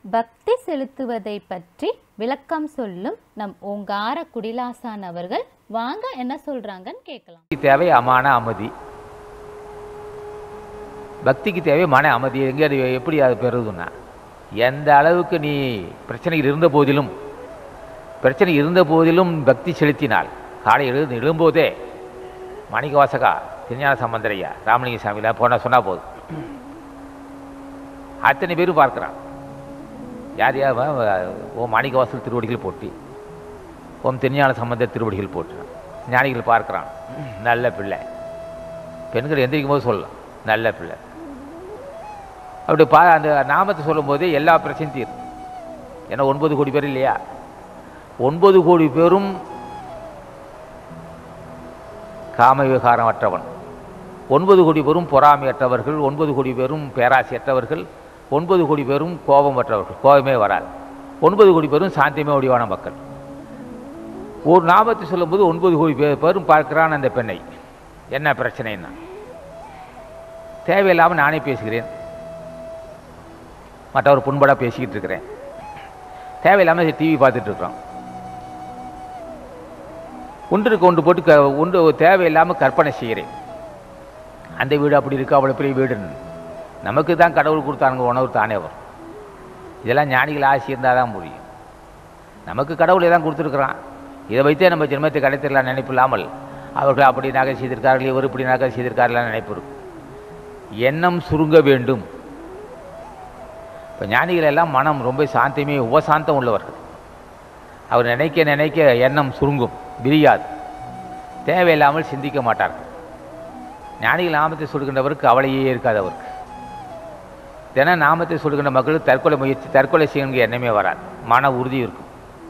பக்தி செலுத்துவதை பற்றி விளக்கம் சொல்லும் நம் ஓங்கார குடிலாசான் அவர்கள் வாங்க என்ன சொல்றாங்கன்னு கேட்கலாம் தேவை அமான அமைதி பக்திக்கு தேவை மன அமைதி எங்கே அது எப்படி அது பெறுதுன்னா எந்த அளவுக்கு நீ பிரச்சனைகள் இருந்த போதிலும் பிரச்சனை இருந்த போதிலும் பக்தி செலுத்தினால் காலை எழுந்து எழும்போதே மாணிக்க வாசகா திருஞான சம்பந்தரையா ராமலிங்க சாமியில் போன சொன்னால் போதும் அத்தனை பேரும் பார்க்குறான் யார் யார் வ- ஓம் மாணிக்க வாசல் திருவடிகள் போட்டி ஓம் திருஞான சம்பந்தர் திருவடிகள் போட்டுறான் ஞானிகள் பார்க்குறான் நல்ல பிள்ளை பெண்கள் எந்திரிக்கும் போது சொல்லலாம் நல்ல பிள்ளை அப்படி பா அந்த நாமத்தை சொல்லும்போதே எல்லா பிரச்சனையும் தீரும் ஏன்னா ஒன்பது கோடி பேர் இல்லையா ஒன்பது கோடி பேரும் காம விகாரம் அற்றவன் ஒன்பது கோடி பேரும் பொறாமையற்றவர்கள் ஒன்பது கோடி பேரும் பேராசையற்றவர்கள் ஒன்பது கோடி பேரும் கோபமற்றவர்கள் கோபமே வராது ஒன்பது கோடி பேரும் சாந்தியமே வடிவான மக்கள் ஒரு நாமத்தை சொல்லும்போது ஒன்பது கோடி பேர் பேரும் பார்க்கிறான் அந்த பெண்ணை என்ன பிரச்சனைன்னா தேவையில்லாமல் நானே பேசுகிறேன் மற்றவர் புண்படாக பேசிக்கிட்டு இருக்கிறேன் தேவையில்லாமல் டிவி பார்த்துட்டு இருக்கிறோம் ஒன்றுக்கு ஒன்று போட்டு க ஒன்று தேவையில்லாமல் கற்பனை செய்கிறேன் அந்த வீடு அப்படி இருக்கு அவ்வளோ பெரிய வீடுன்னு நமக்கு தான் கடவுள் கொடுத்தானுங்க உணவு தானே வரும் இதெல்லாம் ஞானிகள் ஆசி இருந்தால் தான் முடியும் நமக்கு கடவுளை தான் கொடுத்துருக்குறான் இதை வைத்தே நம்ம ஜென்மத்தை கிடைத்திடலாம் நினைப்பு இல்லாமல் அவர்கள் அப்படி நகை செய்திருக்கார்கள் இவர் இப்படி நகை செய்திருக்கார்கள் நினைப்பு இருக்கும் எண்ணம் சுருங்க வேண்டும் இப்போ ஞானிகள் எல்லாம் மனம் ரொம்ப சாந்தமே உபசாந்தம் உள்ளவர்கள் அவர் நினைக்க நினைக்க எண்ணம் சுருங்கும் விரியாது தேவையில்லாமல் சிந்திக்க மாட்டார்கள் ஞானிகள் நாமத்தை சொல்கின்றவருக்கு கவலையே இருக்காது அவருக்கு தினம் நாமத்தை சொல்கின்ற மக்களுக்கு தற்கொலை முயற்சி தற்கொலை செய்யணுங்க எண்ணமே வராது மன உறுதி இருக்கும்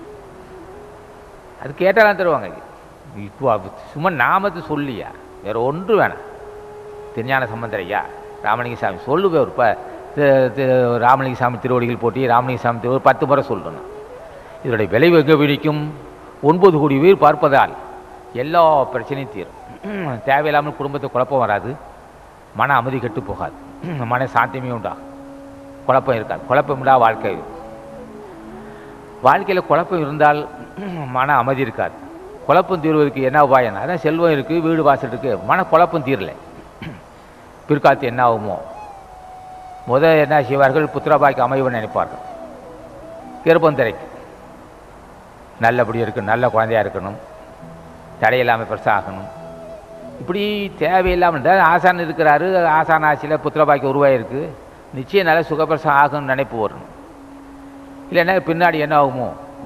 அது கேட்டாலாம் தருவாங்க இப்போ அது சும்மா நாமத்தை சொல்லியா வேற ஒன்று வேணாம் திருஞான சம்பந்தரையா ராமலிங்க சாமி சொல்லுவே ஒரு ப தி- தி- ராமலிங்க சாமி திருவடிகள் போட்டி ராமலிங்க சாமி திரு- ஒரு பத்து முறை சொல்லணும் இதனுடைய விளைவு எங்கே பிடிக்கும் ஒன்பது கோடி பேர் பார்ப்பதால் எல்லா பிரச்சனையும் தீரும் தேவையில்லாமல் குடும்பத்தை குழப்பம் வராது மன அமைதி கெட்டு போகாது மன சாந்தியமே உண்டாகும் குழப்பம் இருக்காது குழப்பமில்லா வாழ்க்கை வாழ்க்கையில் குழப்பம் இருந்தால் மன அமைதி இருக்காது குழப்பம் தீர்வதற்கு என்ன உபாயம் அதான் செல்வம் இருக்குது வீடு வாசல் இருக்குது மன குழப்பம் தீரலை பிற்காலத்து என்ன ஆகுமோ முத என்ன செய்வார்கள் புத்திரபாய்க்கு அமைவன் நினைப்பார்கள் கர்ப்பம் திரைக்கு நல்லபடியாக இருக்கணும் நல்ல குழந்தையா இருக்கணும் தடையில்லாமல் பெருசாகணும் இப்படி தேவையில்லாமல் இருந்தால் ஆசான் இருக்கிறாரு ஆசான் ஆட்சியில் புத்திரபாய்க்கு உருவாயிருக்கு நிச்சயம் நல்ல சுகப்பிரசம் ஆகும்னு நினைப்பு வரணும் இல்லைன்னா பின்னாடி என்ன ஆகுமோ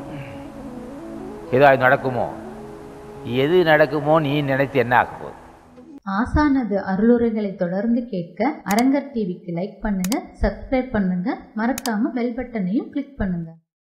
ஏதோ நடக்குமோ எது நடக்குமோ நீ நினைத்து என்ன ஆக போகுது ஆசானது அருளுரைகளை தொடர்ந்து கேட்க அரங்கர் டிவிக்கு லைக் பண்ணுங்க சப்ஸ்கிரைப் பண்ணுங்க மறக்காம பெல் பட்டனையும் கிளிக் பண்ணுங்க